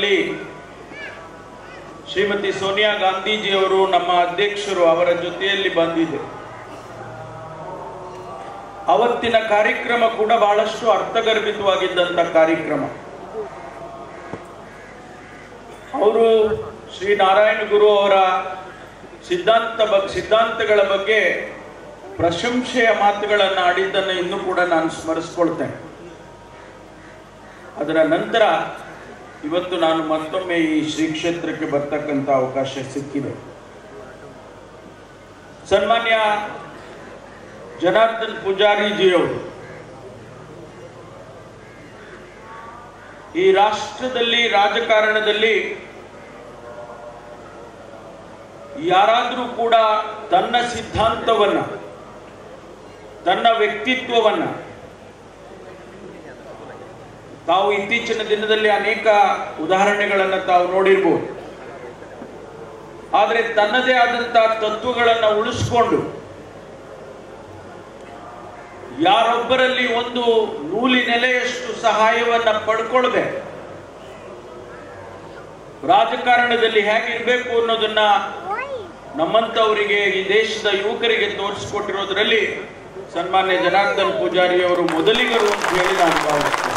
ಕಾಲದಲ್ಲಿ ಶ್ರೀಮತಿ ಸೋನಿಯಾ ಗಾಂಧೀಜಿಯವರು ನಮ್ಮ ಅಧ್ಯಕ್ಷರು ಅವರ ಜೊತೆಯಲ್ಲಿ ಬಂದಿದೆ ಅವತ್ತಿನ ಕಾರ್ಯಕ್ರಮ ಕೂಡ ಬಹಳಷ್ಟು ಅರ್ಥಗರ್ಭಿತವಾಗಿದ್ದಂತ ಕಾರ್ಯಕ್ರಮ ಅವರು ಶ್ರೀ ನಾರಾಯಣ ಗುರು ಅವರ ಸಿದ್ಧಾಂತ ಬಗ್ ಸಿದ್ಧಾಂತಗಳ ಬಗ್ಗೆ ಪ್ರಶಂಸೆಯ ಮಾತುಗಳನ್ನು ಆಡಿದ್ದನ್ನು ಇನ್ನೂ ಕೂಡ ನಾನು ಸ್ಮರಿಸ್ಕೊಳ್ತೇನೆ ಅದರ ನಂತರ ಇವತ್ತು ನಾನು ಮತ್ತೊಮ್ಮೆ ಈ ಶ್ರೀ ಕ್ಷೇತ್ರಕ್ಕೆ ಬರ್ತಕ್ಕಂಥ ಅವಕಾಶ ಸಿಕ್ಕಿದೆ ಸನ್ಮಾನ್ಯ ಜನಾರ್ದನ್ ಪೂಜಾರಿಜಿಯವರು ಈ ರಾಷ್ಟ್ರದಲ್ಲಿ ರಾಜಕಾರಣದಲ್ಲಿ ಯಾರಾದರೂ ಕೂಡ ತನ್ನ ಸಿದ್ಧಾಂತವನ್ನ ತನ್ನ ವ್ಯಕ್ತಿತ್ವವನ್ನ ತಾವು ಇತ್ತೀಚಿನ ದಿನದಲ್ಲಿ ಅನೇಕ ಉದಾಹರಣೆಗಳನ್ನು ತಾವು ನೋಡಿರ್ಬೋದು ಆದರೆ ತನ್ನದೇ ಆದಂತಹ ತತ್ವಗಳನ್ನು ಉಳಿಸ್ಕೊಂಡು ಯಾರೊಬ್ಬರಲ್ಲಿ ಒಂದು ನೂಲಿನೆಲೆಯಷ್ಟು ಸಹಾಯವನ್ನ ಪಡ್ಕೊಳ್ದೆ ರಾಜಕಾರಣದಲ್ಲಿ ಹೇಗಿರ್ಬೇಕು ಅನ್ನೋದನ್ನ ನಮ್ಮಂತವರಿಗೆ ಈ ದೇಶದ ಯುವಕರಿಗೆ ತೋರಿಸಿಕೊಟ್ಟಿರೋದ್ರಲ್ಲಿ ಸನ್ಮಾನ್ಯ ಜನಾರ್ದನ್ ಪೂಜಾರಿ ಅವರು ಮೊದಲಿಗರು ಅಂತ ಹೇಳಿ ನಾನು ಭಾವಿಸ್ತೇನೆ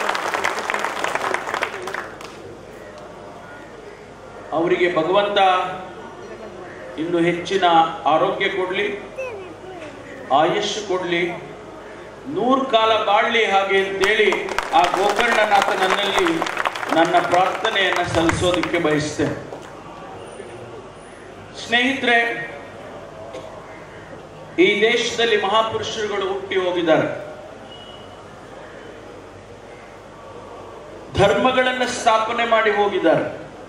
ಅವರಿಗೆ ಭಗವಂತ ಇನ್ನು ಹೆಚ್ಚಿನ ಆರೋಗ್ಯ ಕೊಡ್ಲಿ ಆಯುಷ್ ಕೊಡ್ಲಿ ನೂರು ಕಾಲ ಬಾಳ್ಲಿ ಹಾಗೆ ಅಂತೇಳಿ ಆ ಗೋಕರ್ಣನಾಥ ನನ್ನಲ್ಲಿ ನನ್ನ ಪ್ರಾರ್ಥನೆಯನ್ನು ಸಲ್ಲಿಸೋದಕ್ಕೆ ಬಯಸ್ತೇನೆ ಸ್ನೇಹಿತರೆ ಈ ದೇಶದಲ್ಲಿ ಮಹಾಪುರುಷರುಗಳು ಹುಟ್ಟಿ ಹೋಗಿದ್ದಾರೆ ಧರ್ಮಗಳನ್ನು ಸ್ಥಾಪನೆ ಮಾಡಿ ಹೋಗಿದ್ದಾರೆ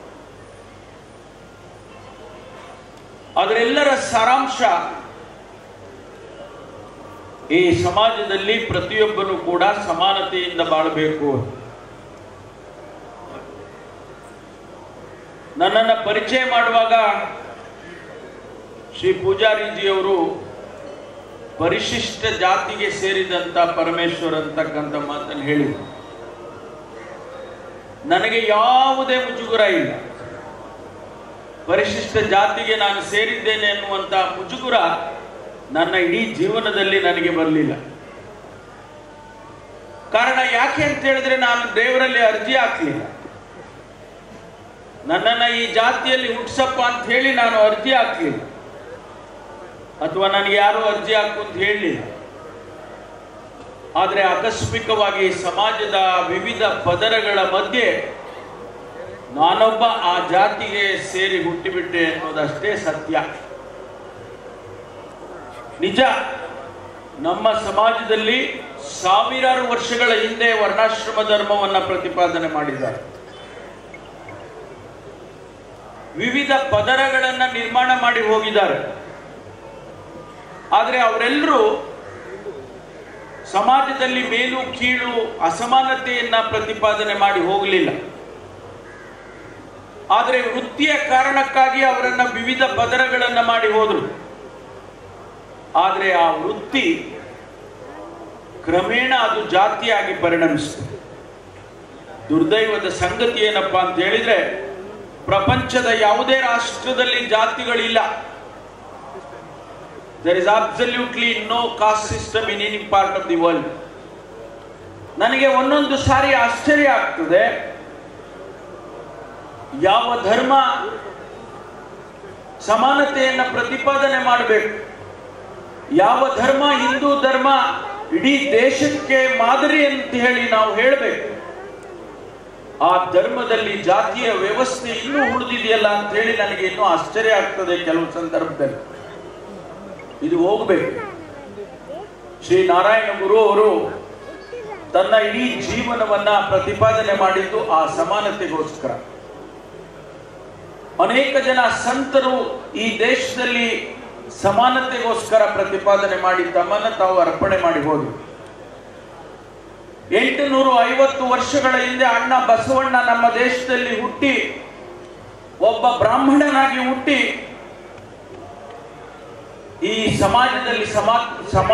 ಅದರೆಲ್ಲರ ಸಾರಾಂಶ ಈ ಸಮಾಜದಲ್ಲಿ ಪ್ರತಿಯೊಬ್ಬನು ಕೂಡ ಸಮಾನತೆಯಿಂದ ಬಾಳಬೇಕು ನನ್ನನ್ನು ಪರಿಚಯ ಮಾಡುವಾಗ ಶ್ರೀ ಪೂಜಾರಿಜಿಯವರು ಪರಿಶಿಷ್ಟ ಜಾತಿಗೆ ಸೇರಿದಂತ ಪರಮೇಶ್ವರ್ ಅಂತಕ್ಕಂಥ ಮಾತನ್ನು ಹೇಳಿದರು ನನಗೆ ಯಾವುದೇ ಮುಜುಗುರ ಇಲ್ಲ ಪರಿಶಿಷ್ಟ ಜಾತಿಗೆ ನಾನು ಸೇರಿದ್ದೇನೆ ಅನ್ನುವಂತ ಮುಜುಗುರ ನನ್ನ ಇಡೀ ಜೀವನದಲ್ಲಿ ನನಗೆ ಬರಲಿಲ್ಲ ಕಾರಣ ಯಾಕೆ ಅಂತ ಹೇಳಿದ್ರೆ ನಾನು ದೇವರಲ್ಲಿ ಅರ್ಜಿ ಹಾಕ್ಲಿಲ್ಲ ನನ್ನನ್ನ ಈ ಜಾತಿಯಲ್ಲಿ ಹುಟ್ಸಪ್ಪ ಅಂತ ಹೇಳಿ ನಾನು ಅರ್ಜಿ ಹಾಕ್ಲಿಲ್ಲ ಅಥವಾ ನನಗೆ ಯಾರು ಅರ್ಜಿ ಹಾಕು ಅಂತ ಹೇಳಲಿಲ್ಲ ಆದರೆ ಆಕಸ್ಮಿಕವಾಗಿ ಸಮಾಜದ ವಿವಿಧ ಪದರಗಳ ಮಧ್ಯೆ ನಾನೊಬ್ಬ ಆ ಜಾತಿಗೆ ಸೇರಿ ಹುಟ್ಟಿಬಿಟ್ಟೆ ಅನ್ನೋದಷ್ಟೇ ಸತ್ಯ ನಿಜ ನಮ್ಮ ಸಮಾಜದಲ್ಲಿ ಸಾವಿರಾರು ವರ್ಷಗಳ ಹಿಂದೆ ವರ್ಣಾಶ್ರಮ ಧರ್ಮವನ್ನ ಪ್ರತಿಪಾದನೆ ಮಾಡಿದ್ದಾರೆ ವಿವಿಧ ಪದರಗಳನ್ನ ನಿರ್ಮಾಣ ಮಾಡಿ ಹೋಗಿದ್ದಾರೆ ಆದರೆ ಅವರೆಲ್ಲರೂ ಸಮಾಜದಲ್ಲಿ ಮೇಲು ಕೀಳು ಅಸಮಾನತೆಯನ್ನ ಪ್ರತಿಪಾದನೆ ಮಾಡಿ ಹೋಗಲಿಲ್ಲ ಆದರೆ ವೃತ್ತಿಯ ಕಾರಣಕ್ಕಾಗಿ ಅವರನ್ನ ವಿವಿಧ ಪದರಗಳನ್ನ ಮಾಡಿ ಹೋದ್ರು ಆದರೆ ಆ ವೃತ್ತಿ ಕ್ರಮೇಣ ಅದು ಜಾತಿಯಾಗಿ ಪರಿಣಮಿಸಿತು ದುರ್ದೈವದ ಸಂಗತಿ ಏನಪ್ಪಾ ಅಂತ ಹೇಳಿದ್ರೆ ಪ್ರಪಂಚದ ಯಾವುದೇ ರಾಷ್ಟ್ರದಲ್ಲಿ ಜಾತಿಗಳಿಲ್ಲ there is absolutely no caste system in any part of the world ನನಗೆ ಒಂದೊಂದು ಸಾರಿ ಆಶ್ಚರ್ಯ ಆಗ್ತದೆ ಯಾವ ಧರ್ಮ ಸಮಾನತೆಯನ್ನ ಪ್ರತಿಪಾದನೆ ಮಾಡಬೇಕು ಯಾವ ಧರ್ಮ ಹಿಂದೂ ಧರ್ಮ ಇಡೀ ದೇಶಕ್ಕೆ ಮಾದರಿ ಅಂತ ಹೇಳಿ ನಾವು ಹೇಳಬೇಕು ಆ ಧರ್ಮದಲ್ಲಿ ಜಾತಿಯ ವ್ಯವಸ್ಥೆ ಇನ್ನೂ ಉಳಿದಿದೆಯಲ್ಲ ಅಂತ ಹೇಳಿ ನನಗೆ ಇನ್ನೂ ಆಶ್ಚರ್ಯ ಆಗ್ತದೆ ಕೆಲವು ಸಂದರ್ಭದಲ್ಲಿ ಇದು ಹೋಗ್ಬೇಕು ಶ್ರೀ ನಾರಾಯಣ ಗುರು ಅವರು ತನ್ನ ಇಡೀ ಜೀವನವನ್ನ ಪ್ರತಿಪಾದನೆ ಮಾಡಿದ್ದು ಆ ಸಮಾನತೆಗೋಸ್ಕರ ಅನೇಕ ಜನ ಸಂತರು ಈ ದೇಶದಲ್ಲಿ ಸಮಾನತೆಗೋಸ್ಕರ ಪ್ರತಿಪಾದನೆ ಮಾಡಿ ತಮ್ಮನ್ನ ತಾವು ಅರ್ಪಣೆ ಮಾಡಿ ಹೋದರು ಎಂಟು ನೂರು ಐವತ್ತು ವರ್ಷಗಳ ಹಿಂದೆ ಅಣ್ಣ ಬಸವಣ್ಣ ನಮ್ಮ ದೇಶದಲ್ಲಿ ಹುಟ್ಟಿ ಒಬ್ಬ ಬ್ರಾಹ್ಮಣನಾಗಿ ಹುಟ್ಟಿ ಈ ಸಮಾಜದಲ್ಲಿ ಸಮಾ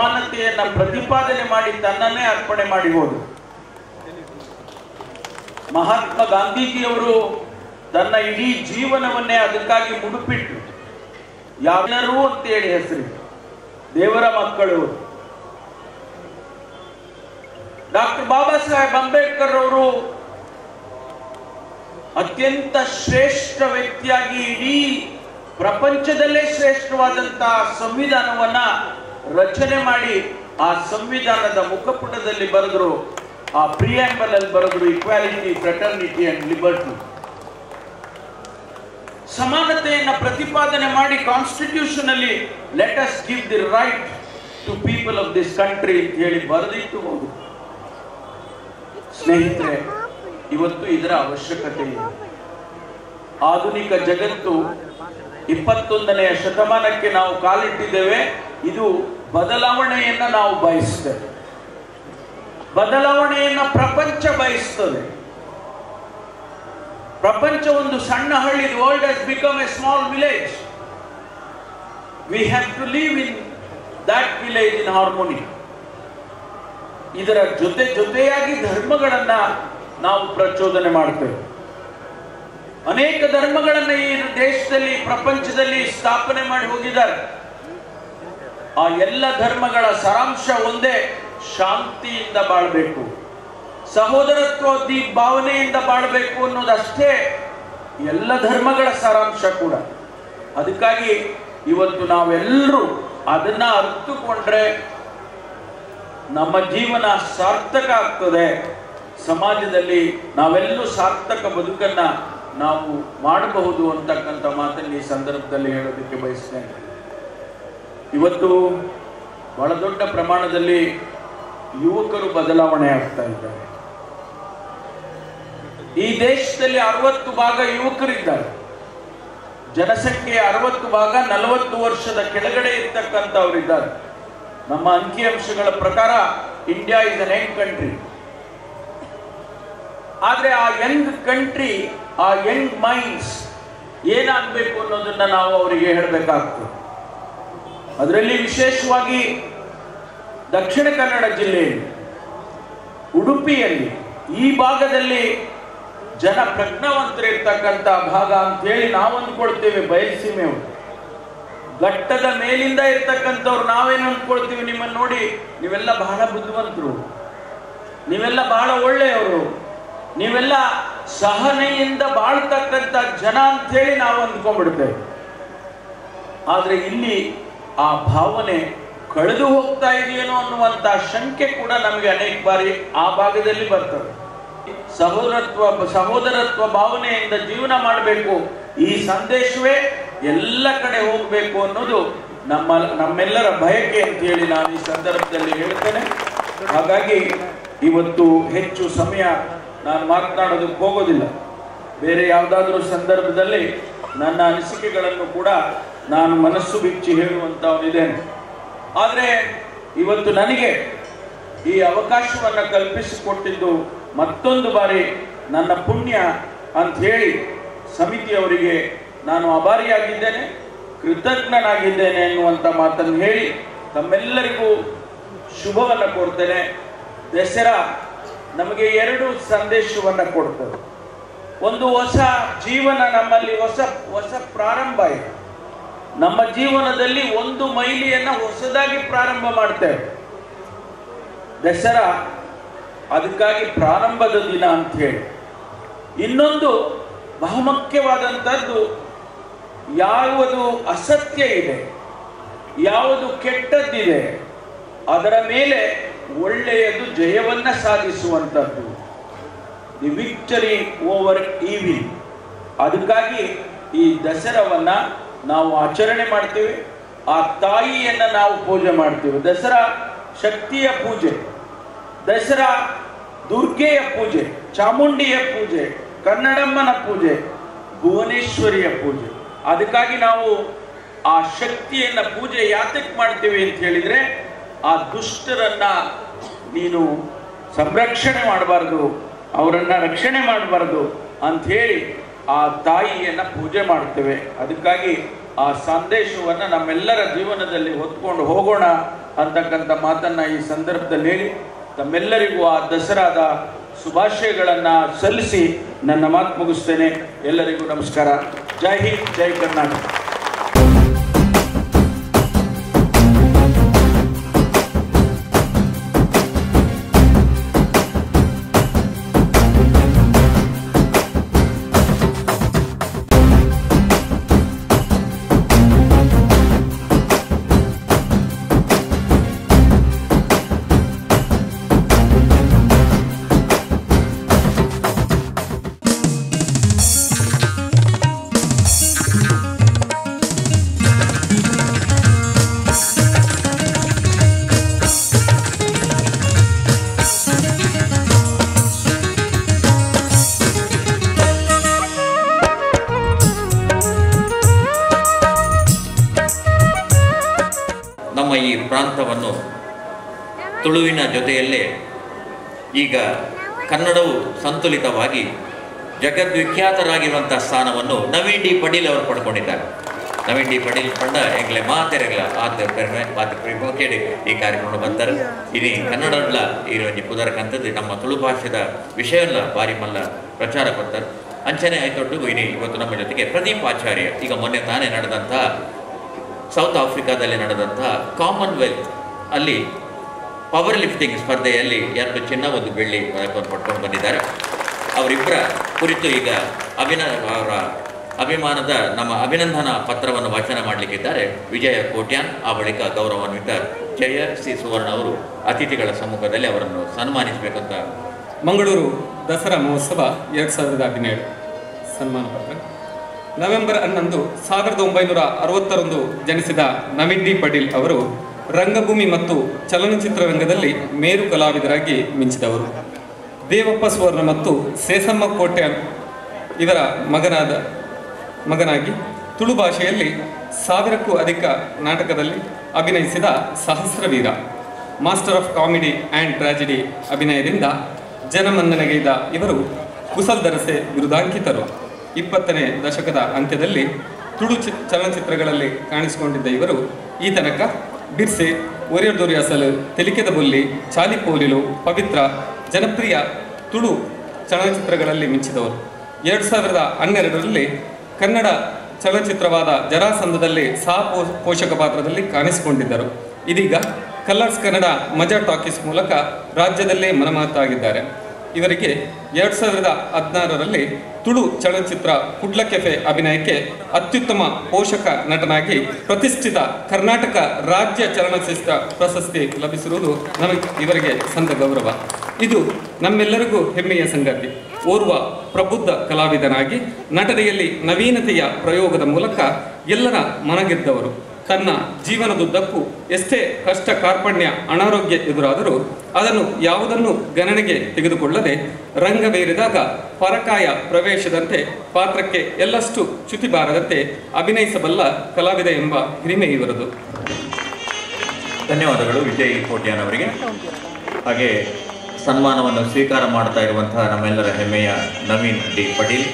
ಸಮಾನತೆಯನ್ನ ಪ್ರತಿಪಾದನೆ ಮಾಡಿ ತನ್ನನ್ನೇ ಅರ್ಪಣೆ ಮಾಡಿ ಹೋದರು ಮಹಾತ್ಮ ಗಾಂಧೀಜಿಯವರು ತನ್ನ ಇಡೀ ಜೀವನವನ್ನೇ ಅದಕ್ಕಾಗಿ ಮುಡುಪಿಟ್ಟು ಯಾರು ಅಂತೇಳಿ ಹೆಸರು ದೇವರ ಮಕ್ಕಳು ಡಾಕ್ಟರ್ ಬಾಬಾ ಸಾಹೇಬ್ ಅಂಬೇಡ್ಕರ್ ಅವರು ಅತ್ಯಂತ ಶ್ರೇಷ್ಠ ವ್ಯಕ್ತಿಯಾಗಿ ಇಡೀ ಪ್ರಪಂಚದಲ್ಲೇ ಶ್ರೇಷ್ಠವಾದಂತಹ ಸಂವಿಧಾನವನ್ನ ರಚನೆ ಮಾಡಿ ಆ ಸಂವಿಧಾನದ ಮುಖಪುಟದಲ್ಲಿ ಬರೆದ್ರು ಆ ಪ್ರಿಯಾಂಬಲ್ ಅಲ್ಲಿ ಬರೆದ್ರು ಇಕ್ವಾಲಿಟಿ ಫ್ರೆಟರ್ನಿಟಿ ಅಂಡ್ ಲಿಬರ್ಟಿ ಸಮಾನತೆಯನ್ನ ಪ್ರತಿಪಾದನೆ ಮಾಡಿ ಕಾನ್ಸ್ಟಿಟ್ಯೂಷನ್ ಅಲ್ಲಿ let us give the right to people of this country ಅಂತ ಹೇಳಿ ಬರೆದಿಟ್ಟು ಹೋಗುದು ಸ್ನೇಹಿತರೆ ಇವತ್ತು ಇದರ ಅವಶ್ಯಕತೆ ಇದೆ ಆಧುನಿಕ ಜಗತ್ತು ಇಪ್ಪತ್ತೊಂದನೆಯ ಶತಮಾನಕ್ಕೆ ನಾವು ಕಾಲಿಟ್ಟಿದ್ದೇವೆ ಇದು ಬದಲಾವಣೆಯನ್ನ ನಾವು ಬಯಸ್ತೇವೆ ಬದಲಾವಣೆಯನ್ನ ಪ್ರಪಂಚ ಬಯಸ್ತದೆ ಪ್ರಪಂಚ ಒಂದು ಸಣ್ಣ ಹಳ್ಳಿ world has become a small village we have to live in that village in harmony ಇದರ ಜೊತೆ ಜೊತೆಯಾಗಿ ಧರ್ಮಗಳನ್ನ ನಾವು ಪ್ರಚೋದನೆ ಮಾಡ್ತೇವೆ ಅನೇಕ ಧರ್ಮಗಳನ್ನ ಈ ದೇಶದಲ್ಲಿ ಪ್ರಪಂಚದಲ್ಲಿ ಸ್ಥಾಪನೆ ಮಾಡಿ ಹೋಗಿದ್ದಾರೆ ಆ ಎಲ್ಲ ಧರ್ಮಗಳ ಸಾರಾಂಶ ಒಂದೇ ಶಾಂತಿಯಿಂದ ಬಾಳ್ಬೇಕು ಸಹೋದರತ್ವದಿ ಭಾವನೆಯಿಂದ ಬಾಳ್ಬೇಕು ಅನ್ನೋದಷ್ಟೇ ಎಲ್ಲ ಧರ್ಮಗಳ ಸಾರಾಂಶ ಕೂಡ ಅದಕ್ಕಾಗಿ ಇವತ್ತು ನಾವೆಲ್ಲರೂ ಅದನ್ನ ಅರ್ಥಕೊಂಡ್ರೆ ನಮ್ಮ ಜೀವನ ಸಾರ್ಥಕ ಆಗ್ತದೆ ಸಮಾಜದಲ್ಲಿ ನಾವೆಲ್ಲೂ ಸಾರ್ಥಕ ಬದುಕನ್ನ ನಾವು ಮಾಡಬಹುದು ಅಂತಕ್ಕಂಥ ಮಾತನ್ನು ಈ ಸಂದರ್ಭದಲ್ಲಿ ಹೇಳೋದಕ್ಕೆ ಬಯಸ್ತೇನೆ ಇವತ್ತು ಬಹಳ ದೊಡ್ಡ ಪ್ರಮಾಣದಲ್ಲಿ ಯುವಕರು ಬದಲಾವಣೆ ಆಗ್ತಾ ಇದ್ದಾರೆ ಈ ದೇಶದಲ್ಲಿ ಅರವತ್ತು ಭಾಗ ಯುವಕರಿದ್ದಾರೆ ಜನಸಂಖ್ಯೆಯ ಅರವತ್ತು ಭಾಗ ನಲವತ್ತು ವರ್ಷದ ಕೆಳಗಡೆ ಇರ್ತಕ್ಕಂಥವರಿದ್ದಾರೆ ನಮ್ಮ ಅಂಕಿಅಂಶಗಳ ಪ್ರಕಾರ India is an young country ಆದ್ರೆ ಆ ಯಂಗ್ ಕಂಟ್ರಿ ಆ ಯಂಗ್ ಮೈಂಡ್ಸ್ ಏನಾಗಬೇಕು ಅನ್ನೋದನ್ನ ನಾವು ಅವರಿಗೆ ಹೇಳಬೇಕಾಗ್ತದೆ ಅದರಲ್ಲಿ ವಿಶೇಷವಾಗಿ ದಕ್ಷಿಣ ಕನ್ನಡ ಜಿಲ್ಲೆಯಲ್ಲಿ ಉಡುಪಿಯಲ್ಲಿ ಈ ಭಾಗದಲ್ಲಿ ಜನ ಪ್ರಜ್ಞಾವಂತರಿರ್ತಕ್ಕಂಥ ಭಾಗ ಅಂತ ಹೇಳಿ ನಾವು ಅಂದ್ಕೊಳ್ತೇವೆ ಬಯಲುಸೀಮೆಯವರು ಘಟ್ಟದ ಮೇಲಿಂದ ಇರ್ತಕ್ಕಂಥವ್ರು ನಾವೇನು ಅಂದ್ಕೊಳ್ತೀವಿ ನಿಮ್ಮನ್ನು ನೋಡಿ ನೀವೆಲ್ಲ ಬಹಳ ಬುದ್ಧಿವಂತರು ನೀವೆಲ್ಲ ಬಹಳ ಒಳ್ಳೆಯವರು ನೀವೆಲ್ಲ ಸಹನೆಯಿಂದ ಬಾಳ್ತಕ್ಕಂಥ ಜನ ಅಂತ ಹೇಳಿ ನಾವು ಅಂದ್ಕೊಂಡ್ಬಿಡ್ತೇವೆ ಆದ್ರೆ ಇಲ್ಲಿ ಆ ಭಾವನೆ ಕಳೆದು ಹೋಗ್ತಾ ಇದೆಯೇನೋ ಅನ್ನುವಂತ ಶಂಕೆ ಕೂಡ ನಮಗೆ ಅನೇಕ ಬಾರಿ ಆ ಭಾಗದಲ್ಲಿ ಬರ್ತದೆ ಸಹೋದರತ್ವ ಸಹೋದರತ್ವ ಭಾವನೆಯಿಂದ ಜೀವನ ಮಾಡಬೇಕು ಈ ಸಂದೇಶವೇ ಎಲ್ಲ ಕಡೆ ಹೋಗಬೇಕು ಅನ್ನೋದು ನಮ್ಮ ನಮ್ಮೆಲ್ಲರ ಬಯಕೆ ಅಂತ ಹೇಳಿ ನಾನು ಈ ಸಂದರ್ಭದಲ್ಲಿ ಹೇಳ್ತೇನೆ ಹಾಗಾಗಿ ಇವತ್ತು ಹೆಚ್ಚು ಸಮಯ ನಾನು ಮಾತನಾಡೋದಕ್ಕೆ ಹೋಗೋದಿಲ್ಲ ಬೇರೆ ಯಾವುದಾದ್ರೂ ಸಂದರ್ಭದಲ್ಲಿ ನನ್ನ ಅನಿಸಿಕೆಗಳನ್ನು ಕೂಡ ನಾನು ಮನಸ್ಸು ಬಿಚ್ಚಿ ಹೇಳುವಂತವನಿದ್ದೇನೆ ಆದರೆ ಇವತ್ತು ನನಗೆ ಈ ಅವಕಾಶವನ್ನು ಕಲ್ಪಿಸಿಕೊಟ್ಟಿದ್ದು ಮತ್ತೊಂದು ಬಾರಿ ನನ್ನ ಪುಣ್ಯ ಅಂತ ಹೇಳಿ ಸಮಿತಿಯವರಿಗೆ ನಾನು ಅಭಾರಿಯಾಗಿದ್ದೇನೆ ಕೃತಜ್ಞನಾಗಿದ್ದೇನೆ ಎನ್ನುವಂಥ ಮಾತನ್ನು ಹೇಳಿ ತಮ್ಮೆಲ್ಲರಿಗೂ ಶುಭವನ್ನು ಕೋರ್ತೇನೆ ದಸರಾ ನಮಗೆ ಎರಡು ಸಂದೇಶವನ್ನು ಕೊಡ್ತದೆ ಒಂದು ಹೊಸ ಜೀವನ ನಮ್ಮಲ್ಲಿ ಹೊಸ ಹೊಸ ಪ್ರಾರಂಭ ಇದೆ ನಮ್ಮ ಜೀವನದಲ್ಲಿ ಒಂದು ಮೈಲಿಯನ್ನ ಹೊಸದಾಗಿ ಪ್ರಾರಂಭ ಮಾಡ್ತೇವೆ ದಸರಾ ಅದಕ್ಕಾಗಿ ಪ್ರಾರಂಭದ ದಿನ ಅಂತ ಹೇಳಿ ಇನ್ನೊಂದು ಬಹುಮುಖ್ಯವಾದಂಥದ್ದು ಯಾವುದು ಅಸತ್ಯ ಇದೆ ಯಾವುದು ಕೆಟ್ಟದ್ದಿದೆ ಅದರ ಮೇಲೆ ಒಳ್ಳೆಯದು ಜಯವನ್ನ ಸಾಧಿಸುವಂಥದ್ದು ದಿ ವಿಕ್ಟರಿ ಓವರ್ ಈವಿಲ್ ಅದಕ್ಕಾಗಿ ಈ ದಸರಾವನ್ನ ನಾವು ಆಚರಣೆ ಮಾಡ್ತೀವಿ ಆ ತಾಯಿಯನ್ನ ನಾವು ಪೂಜೆ ಮಾಡ್ತೀವಿ ದಸರಾ ಶಕ್ತಿಯ ಪೂಜೆ ದಸರಾ ದುರ್ಗೆಯ ಪೂಜೆ ಚಾಮುಂಡಿಯ ಪೂಜೆ ಕನ್ನಡಮ್ಮನ ಪೂಜೆ ಭುವನೇಶ್ವರಿಯ ಪೂಜೆ ಅದಕ್ಕಾಗಿ ನಾವು ಆ ಶಕ್ತಿಯನ್ನ ಪೂಜೆ ಯಾತಕ್ಕೆ ಮಾಡ್ತೀವಿ ಅಂತ ಹೇಳಿದ್ರೆ ಆ ದುಷ್ಟರನ್ನ ನೀನು ಸಂರಕ್ಷಣೆ ಮಾಡಬಾರ್ದು ಅವರನ್ನ ರಕ್ಷಣೆ ಮಾಡಬಾರ್ದು ಅಂತ ಹೇಳಿ ಆ ತಾಯಿಯನ್ನ ಪೂಜೆ ಮಾಡ್ತೇವೆ ಅದಕ್ಕಾಗಿ ಆ ಸಂದೇಶವನ್ನ ನಮ್ಮೆಲ್ಲರ ಜೀವನದಲ್ಲಿ ಹೊತ್ಕೊಂಡು ಹೋಗೋಣ ಅಂತಕ್ಕಂಥ ಮಾತನ್ನ ಈ ಸಂದರ್ಭದಲ್ಲಿ ಹೇಳಿ ತಮ್ಮೆಲ್ಲರಿಗೂ ಆ ದಸರಾದ ಶುಭಾಶಯಗಳನ್ನ ಸಲ್ಲಿಸಿ ನನ್ನ ಮಾತು ಮುಗಿಸ್ತೇನೆ ಎಲ್ಲರಿಗೂ ನಮಸ್ಕಾರ ಜೈ ಹಿಂದ್ ಜೈ ಕರ್ನಾಟಕ ನಮ್ಮ ಈ ಪ್ರಾಂತವನ್ನು ತುಳುವಿನ ಜೊತೆಯಲ್ಲೇ ಈಗ ಕನ್ನಡವು ಸಂತುಲಿತವಾಗಿ ಜಗದ್ವಿಖ್ಯಾತರಾಗಿರುವಂಥ ಸ್ಥಾನವನ್ನು ನವೀನ್ ಡಿ ಪಟೀಲ್ ಅವರು ಪಡ್ಕೊಂಡಿದ್ದಾರೆ ನವೀನ್ ಡಿ ಪಟೀಲ್ ಪಂಡ ಎಂಗ್ಲೆ ಮಾತೆರೆಗ್ಲ ಆತ ಪೆರ್ಮೆ ಮಾತು ಕೇಳಿ ಈ ಕಾರ್ಯಕ್ರಮ ಬಂತಾರೆ ಇನಿ ಕನ್ನಡಡ್ಲ ಈ ಒಂಜಿ ಪುದರ್ ಕಂತದ್ದು ನಮ್ಮ ತುಳು ಭಾಷೆದ ವಿಷಯಲ್ಲ ಬಾರಿ ಮಲ್ಲ ಪ್ರಚಾರ ಕೊಡ್ತಾರೆ ಅಂಚನೆ ಆಯ್ತೊಟ್ಟು ಇನಿ ಇವತ್ತು ನಮ್ಮ ಜೊತೆಗೆ ಪ್ರದೀಪ್ ಆಚಾರ್ಯ ಈಗ ಮೊನ್ನೆ ತಾನೇ ನಡೆದಂತಹ ಸೌತ್ ಆಫ್ರಿಕಾದಲ್ಲಿ ನಡೆದಂತಹ ಕಾಮನ್ವೆಲ್ತ್ ಅಲ್ಲಿ ಪವರ್ ಲಿಫ್ಟಿಂಗ್ ಸ್ಪರ್ಧೆಯಲ್ಲಿ ಎರಡು ಚಿನ್ನ ಒಂದು ಬೆಳ್ಳಿ ಪದಕವನ್ನು ಪಡ್ಕೊಂಡು ಬಂದಿದ್ದಾರೆ ಅವರಿಬ್ಬರ ಕುರಿತು ಈಗ ಅಭಿನ ಅವರ ಅಭಿಮಾನದ ನಮ್ಮ ಅಭಿನಂದನಾ ಪತ್ರವನ್ನು ವಾಚನ ಮಾಡಲಿಕ್ಕಿದ್ದಾರೆ ವಿಜಯ ಕೋಟ್ಯಾನ್ ಆ ಬಳಿಕ ಗೌರವಾನ್ವಿತ ಜಯ ಸಿ ಸುವರ್ಣ ಅವರು ಅತಿಥಿಗಳ ಸಮ್ಮುಖದಲ್ಲಿ ಅವರನ್ನು ಸನ್ಮಾನಿಸಬೇಕಂತ ಮಂಗಳೂರು ದಸರಾ ಮಹೋತ್ಸವ ಎರಡು ಸಾವಿರದ ಹದಿನೇಳು ಸನ್ಮಾನ ಪತ್ರ ನವೆಂಬರ್ ಹನ್ನೊಂದು ಸಾವಿರದ ಒಂಬೈನೂರ ಅರವತ್ತರಂದು ಜನಿಸಿದ ನವೀನ್ ಡಿ ಪಟೀಲ್ ಅವರು ರಂಗಭೂಮಿ ಮತ್ತು ಚಲನಚಿತ್ರ ರಂಗದಲ್ಲಿ ಮೇರು ಕಲಾವಿದರಾಗಿ ಮಿಂಚಿದವರು ದೇವಪ್ಪ ಸುವರ್ಣ ಮತ್ತು ಸೇಸಮ್ಮ ಕೋಟ್ಯಾನ್ ಇವರ ಮಗನಾದ ಮಗನಾಗಿ ತುಳು ಭಾಷೆಯಲ್ಲಿ ಸಾವಿರಕ್ಕೂ ಅಧಿಕ ನಾಟಕದಲ್ಲಿ ಅಭಿನಯಿಸಿದ ಸಹಸ್ರವೀರ master of comedy and tragedy ಅಭಿನಯದಿಂದ ಜನಮನ್ನಣೆಗೈದ ಇವರು ಕುಸಲ್ ದರಸೆ ಬಿರುದಾಂಕಿತರು ಇಪ್ಪತ್ತನೇ ದಶಕದ ಅಂತ್ಯದಲ್ಲಿ ತುಳು ಚಿ ಚಲನಚಿತ್ರಗಳಲ್ಲಿ ಕಾಣಿಸಿಕೊಂಡಿದ್ದ ಇವರು ಈ ತನಕ ಬಿರ್ಸೆ ಒರಿಯರ್ ದೊರಿಯಾಸಲು ತೆಲಿಕೆದ ಬುಲ್ಲಿ ಚಾಲಿಪೋಲಿಲು ಪವಿತ್ರ ಜನಪ್ರಿಯ ತುಳು ಚಲನಚಿತ್ರಗಳಲ್ಲಿ ಮಿಂಚಿದವರು ಎರಡು ಸಾವಿರದ ಹನ್ನೆರಡರಲ್ಲಿ ಕನ್ನಡ ಚಲನಚಿತ್ರವಾದ ಜರಾಸಂಧದಲ್ಲಿ ಸಹ ಪೋ- ಪೋಷಕ ಪಾತ್ರದಲ್ಲಿ ಕಾಣಿಸಿಕೊಂಡಿದ್ದರು ಇದೀಗ ಕಲರ್ಸ್ ಕನ್ನಡ ಮಜಾ ಟಾಕೀಸ್ ಮೂಲಕ ರಾಜ್ಯದಲ್ಲೇ ಮನಮಾತಾಗಿದ್ದಾರೆ ಇವರಿಗೆ ಎರಡು ಸಾವಿರದ ಹದಿನಾರರಲ್ಲಿ ತುಳು ಚಲನಚಿತ್ರ ಕುಡ್ಲ ಕೆಫೆ ಅಭಿನಯಕ್ಕೆ ಅತ್ಯುತ್ತಮ ಪೋಷಕ ನಟನಾಗಿ ಪ್ರತಿಷ್ಠಿತ ಕರ್ನಾಟಕ ರಾಜ್ಯ ಚಲನಚಿತ್ರ ಪ್ರಶಸ್ತಿ ಲಭಿಸಿರುವುದು ನಮಗೆ ಇವರಿಗೆ ಸಂದ ಗೌರವ ಇದು ನಮ್ಮೆಲ್ಲರಿಗೂ ಹೆಮ್ಮೆಯ ಸಂಗತಿ ಓರ್ವ ಪ್ರಬುದ್ಧ ಕಲಾವಿದನಾಗಿ ನಟನೆಯಲ್ಲಿ ನವೀನತೆಯ ಪ್ರಯೋಗದ ಮೂಲಕ ಎಲ್ಲರ ಮನಗೆದ್ದವರು ತನ್ನ ಜೀವನದುದ್ದಕ್ಕೂ ಎಷ್ಟೇ ಕಷ್ಟ ಕಾರ್ಪಣ್ಯ ಅನಾರೋಗ್ಯ ಎದುರಾದರೂ ಅದನ್ನು ಯಾವುದನ್ನು ಗಣನೆಗೆ ತೆಗೆದುಕೊಳ್ಳದೆ ರಂಗವೇರಿದಾಗ ಪರಕಾಯ ಪ್ರವೇಶದಂತೆ ಪಾತ್ರಕ್ಕೆ ಎಲ್ಲಷ್ಟು ಚ್ಯುತಿ ಬಾರದಂತೆ ಅಭಿನಯಿಸಬಲ್ಲ ಕಲಾವಿದ ಎಂಬ ಹಿರಿಮೆ ಇವರದು ಧನ್ಯವಾದಗಳು ವಿಜಯ್ ಕೋಟ್ಯಾನ್ ಅವರಿಗೆ ಹಾಗೆ ಸನ್ಮಾನವನ್ನು ಸ್ವೀಕಾರ ಮಾಡ್ತಾ ಇರುವಂತಹ ನಮ್ಮೆಲ್ಲರ ಹೆಮ್ಮೆಯ ನವೀನ್ ಡಿ ಪಟೀಲ್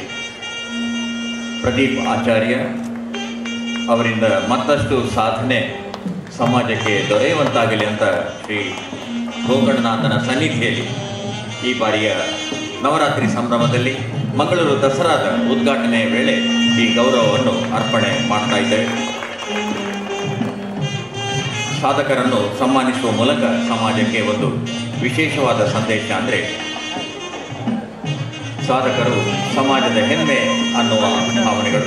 ಪ್ರದೀಪ್ ಆಚಾರ್ಯ ಅವರಿಂದ ಮತ್ತಷ್ಟು ಸಾಧನೆ ಸಮಾಜಕ್ಕೆ ದೊರೆಯುವಂತಾಗಲಿ ಅಂತ ಶ್ರೀ ಗೋಕರ್ಣನಾಥನ ಸನ್ನಿಧಿಯಲ್ಲಿ ಈ ಬಾರಿಯ ನವರಾತ್ರಿ ಸಂಭ್ರಮದಲ್ಲಿ ಮಂಗಳೂರು ದಸರಾದ ಉದ್ಘಾಟನೆಯ ವೇಳೆ ಈ ಗೌರವವನ್ನು ಅರ್ಪಣೆ ಮಾಡ್ತಾ ಇದ್ದೇವೆ ಸಾಧಕರನ್ನು ಸನ್ಮಾನಿಸುವ ಮೂಲಕ ಸಮಾಜಕ್ಕೆ ಒಂದು ವಿಶೇಷವಾದ ಸಂದೇಶ ಅಂದರೆ ಸಾಧಕರು ಸಮಾಜದ ಹೆಮ್ಮೆ ಅನ್ನುವ ಭಾವನೆಗಳು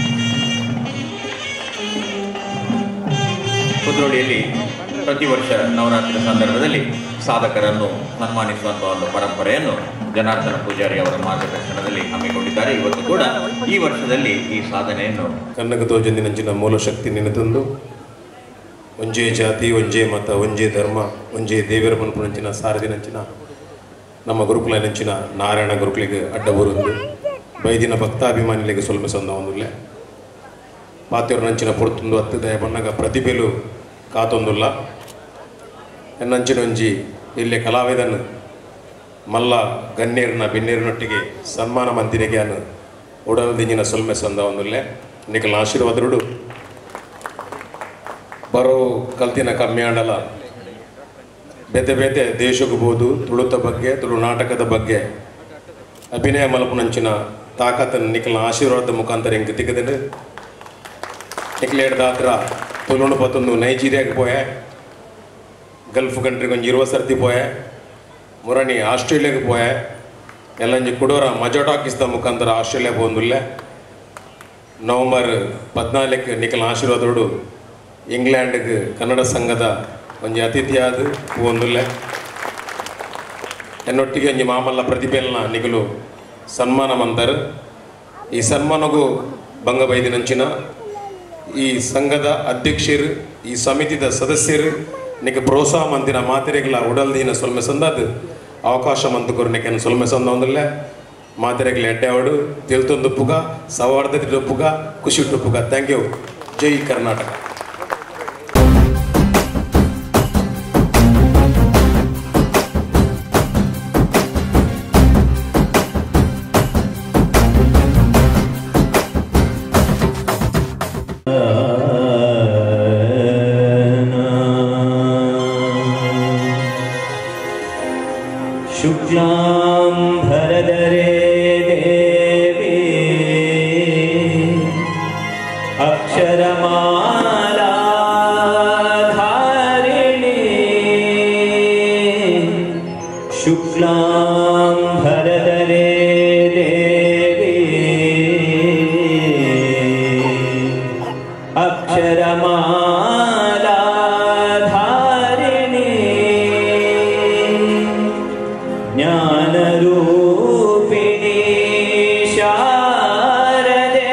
ಕುದ್ರೋಳಿಯಲ್ಲಿ ಪ್ರತಿ ವರ್ಷ ನವರಾತ್ರಿ ಸಂದರ್ಭದಲ್ಲಿ ಸಾಧಕರನ್ನು ಸನ್ಮಾನಿಸುವಂತಹ ಒಂದು ಪರಂಪರೆಯನ್ನು ಜನಾರ್ದನ ಪೂಜಾರಿ ಅವರ ಮಾರ್ಗದರ್ಶನದಲ್ಲಿ ಹಮ್ಮಿಕೊಂಡಿದ್ದಾರೆ ಇವತ್ತು ಕೂಡ ಈ ವರ್ಷದಲ್ಲಿ ಈ ಸಾಧನೆಯನ್ನು ಕನ್ನಗತೋಜಂದಿನಂಚಿನ ಮೂಲ ಶಕ್ತಿ ನೆನೆತಂದು ಒಂಜೇ ಜಾತಿ ಒಂಜೇ ಮತ ಒಂಜೇ ಧರ್ಮ ಒಂಜೇ ದೇವರ ಮನಪುನಂಚಿನ ಸಾರದಿನಂಚಿನ ನಮ್ಮ ಗುರುಕುಲನಂಚಿನ ನಾರಾಯಣ ಗುರುಕುಲಿಗೆ ಅಡ್ಡ ಬರುವುದು ಬೈದಿನ ಭಕ್ತಾಭಿಮಾನಿಗಳಿಗೆ ಸೊಲ್ಮೆ ಸಂದ ಒಂದುಲ್ಲೆ ಪಾತೆಯವ್ರ ನಂಚಿನ ಪೊರ್ತುಂದು ಹತ್ತು ದಯ ಬಣ್ಣಗ ಪ್ರತಿಭೆಲು ಕಾತೊಂದುಲ್ಲ ಎನ್ನಂಚಿನ ಒಂಜಿ ಇಲ್ಲೇ ಕಲಾವಿದನು ಮಲ್ಲ ಗಣ್ಯರನ್ನ ಬೆನ್ನೇರಿನೊಟ್ಟಿಗೆ ಸನ್ಮಾನ ಮಂದಿರಿಗೆ ಅನ್ನು ಉಡಲ್ದಿಂಜಿನ ಸೊಲ್ಮೆ ಸಂದ ಒಂದುಲ್ಲೆ ನಿಖಲ್ ಆಶೀರ್ವಾದರುಡು ಬರೋ ಕಲ್ತಿನ ಕಮ್ಮಿ ಆಂಡಲ ಬೇತೆ ಬೇತೆ ದೇಶಗಬಹುದು ತುಳುತ ಬಗ್ಗೆ ತುಳು ನಾಟಕದ ಬಗ್ಗೆ ಅಭಿನಯ ಮಲ್ಪನಂಚಿನ ತಾಕತ್ತನ್ನು ನಿಖಲ ಆಶೀರ್ವಾದ ಮುಖಾಂತರ ಹಿಂಗೆ ತೆಗೆದು ನಿಖಲೇಡ್ದ ಹತ್ರ ತುಳುಣು ಪತ್ತೊಂದು ನೈಜೀರಿಯಾಗೆ ಪೋಯೆ ಗಲ್ಫ್ ಕಂಟ್ರಿಗೆ ಒಂದು ಇರುವ ಸರ್ತಿ ಪೋಯೆ ಮುರಣಿ ಆಸ್ಟ್ರೇಲಿಯಾಗೆ ಪೋಯೆ ಎಲ್ಲಂಜಿ ಕುಡೋರ ಮಜಾ ಟಾಕಿಸ್ದ ಮುಖಾಂತರ ಆಸ್ಟ್ರೇಲಿಯಾ ಬಂದುಲ್ಲೆ ನವಂಬರ್ ಪದ್ನಾಲ್ಕು ನಿಖಲ್ ಆಶೀರ್ವಾದೋಡು ಇಂಗ್ಲೆಂಡ್ಗೆ ಕನ್ನಡ ಸಂಘದ ಒಂಜಿ ಅತಿಥಿಯಾದ ಒಂದುಲ್ಲೆ ಎನ್ನೊಟ್ಟಿಗೆ ಒಂಜಿ ಮಾಮಲ್ಲ ಪ್ರತಿಭೆಲ್ನ ನಿಗಲು ಸನ್ಮಾನ ಮಂತರು ಈ ಸನ್ಮಾನಗೂ ಭಂಗ ಬೈದಿನಂಚಿನ ಈ ಸಂಘದ ಅಧ್ಯಕ್ಷರು ಈ ಸಮಿತಿದ ಸದಸ್ಯರು ನಿಕ ಪ್ರೋತ್ಸಾಹ ಮಂದಿನ ಮಾತೆರೆಗಳ ಉಡಲ್ದಿನ ಸೊಲ್ಮೆ ಸಂದದ್ದು ಅವಕಾಶ ಮಂತುಕೊರು ನಿಕನ್ ಸೊಲ್ಮೆ ಸಂದ ಒಂದಲ್ಲೇ ಮಾತೆರೆಗಳ ಎಡ್ಡೆ ಅವಡು ತಿಳ್ತೊಂದುಪ್ಪುಗ ಸವಾರ್ಧೊಪ್ಪುಗ ಖುಷಿ ಟುಪ್ಪುಗ ಥ್ಯಾಂಕ್ ಯು ಜೈ ಕರ್ನಾಟಕ शुक्लां भरदरे देवी अक्षरमालाधारिणी शुक्लां भरदरे देवी अक्षरमालाधारिणी ज्ञानरूपिणी शारदे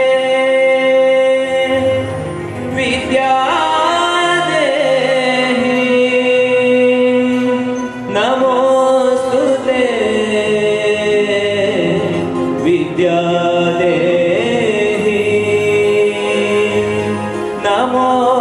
विद्यादेहि नमोऽस्तु ते विद्यादेहि नमो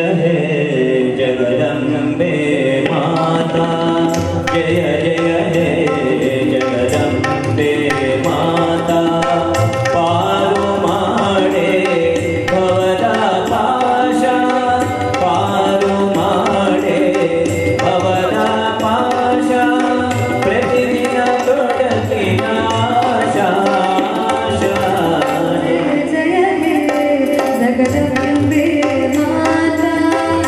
हे जगदम्बे माता जय जय हे जगदम्बे माता पारु माडे भवदा पाशा पारु माडे भवदा पाशा प्रतिदिन ತೊಡಗಿನ ಆಶಾ ಆಶಾ जय जय हे जगदम्बे माता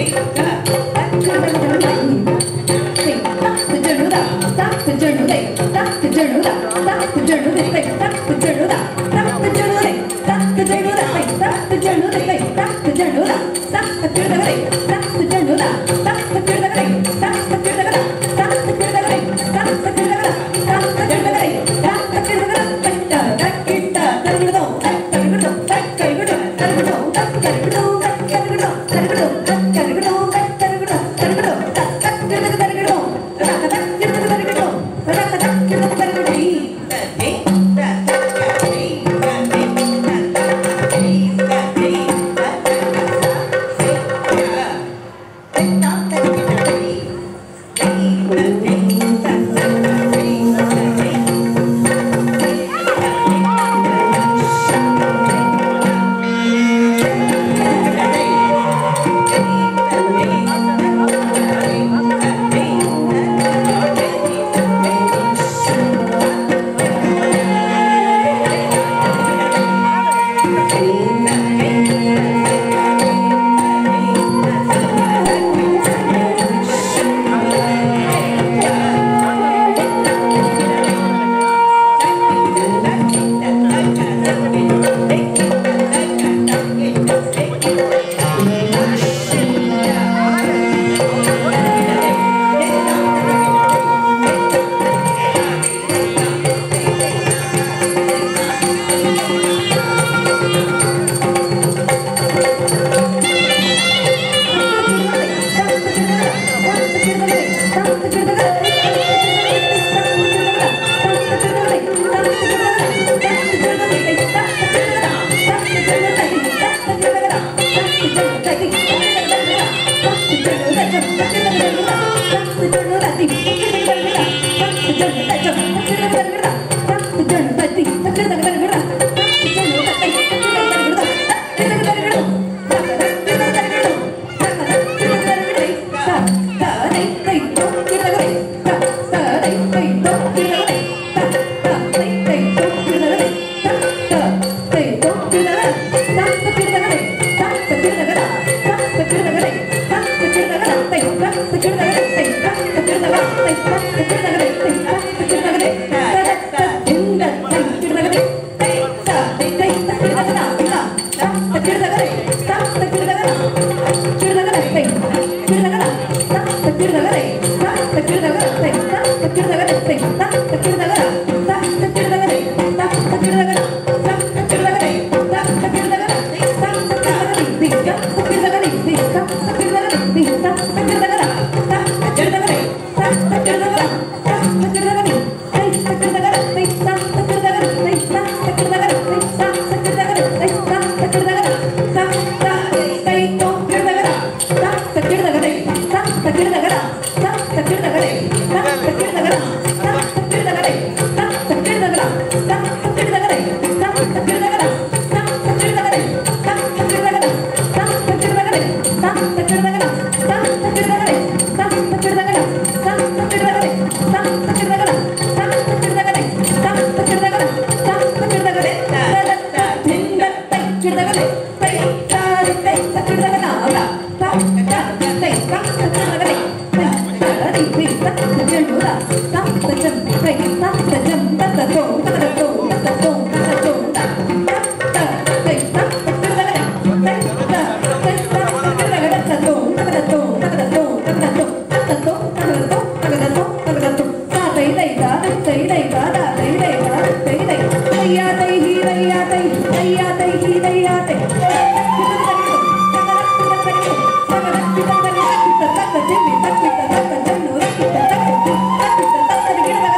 Thank you.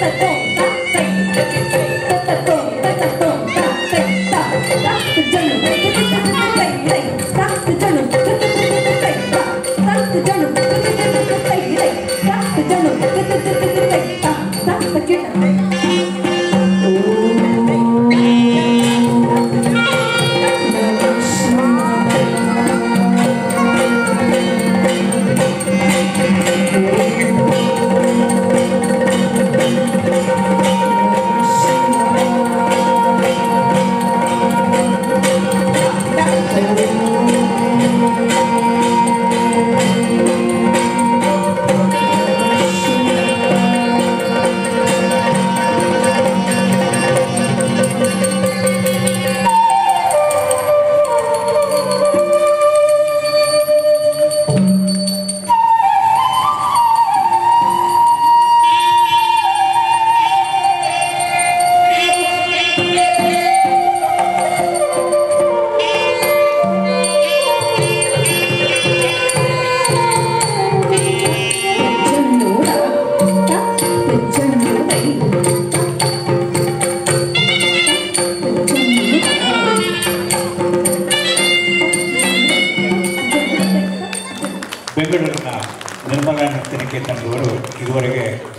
ಬೆಂಗಳೂರಿನ ನಿರ್ಮಲಾ ನೃತ್ಯ ನಿಕೇತನದವರು ಇದುವರೆಗೆ